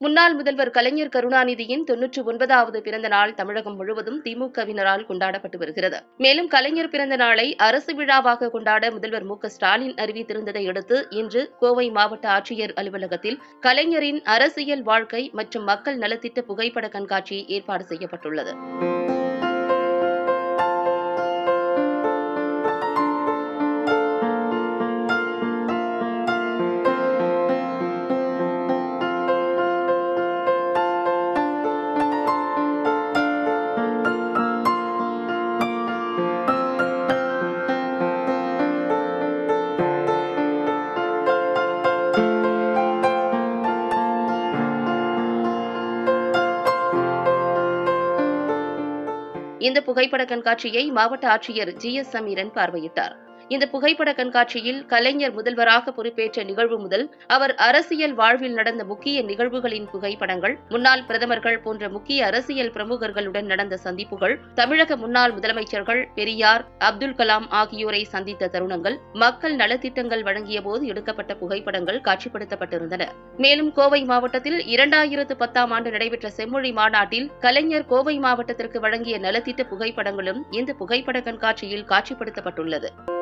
முன்னாள் முதல்வர் கலைஞர் கருணாநிதியின் தொன்னூற்று ஒன்பதாவது பிறந்த நாள் தமிழகம் முழுவதும் திமுகவினரால் கொண்டாடப்பட்டு வருகிறது மேலும் கலைஞர் பிறந்த நாளை அரசு விழாவாக கொண்டாட முதல்வர் மு க ஸ்டாலின் அறிவித்திருந்ததை அடுத்து இன்று கோவை மாவட்ட ஆட்சியர் அலுவலகத்தில் கலைஞரின் அரசியல் வாழ்க்கை மற்றும் மக்கள் நலத்திட்ட புகைப்பட கண்காட்சி ஏற்பாடு செய்யப்பட்டுள்ளது இந்த புகைப்பட கண்காட்சியை மாவட்ட ஆட்சியர் ஜி எஸ் சமீரன் பார்வையிட்டார் இந்த புகைப்பட கண்காட்சியில் கலைஞர் முதல்வராக பொறுப்பேற்ற நிகழ்வு முதல் அவர் அரசியல் வாழ்வில் நடந்த முக்கிய நிகழ்வுகளின் புகைப்படங்கள் முன்னாள் பிரதமர்கள் போன்ற முக்கிய அரசியல் பிரமுகர்களுடன் நடந்த சந்திப்புகள் தமிழக முன்னாள் முதலமைச்சர்கள் பெரியார் அப்துல் கலாம் ஆகியோரை சந்தித்த தருணங்கள் மக்கள் நலத்திட்டங்கள் வழங்கிய போது எடுக்கப்பட்ட புகைப்படங்கள் காட்சிப்படுத்தப்பட்டிருந்தன மேலும் கோவை மாவட்டத்தில் இரண்டாயிரத்து பத்தாம் ஆண்டு நடைபெற்ற செம்மொழி மாநாட்டில் கலைஞர் கோவை மாவட்டத்திற்கு வழங்கிய நலத்திட்ட புகைப்படங்களும் இந்த புகைப்பட கண்காட்சியில் காட்சிப்படுத்தப்பட்டுள்ளது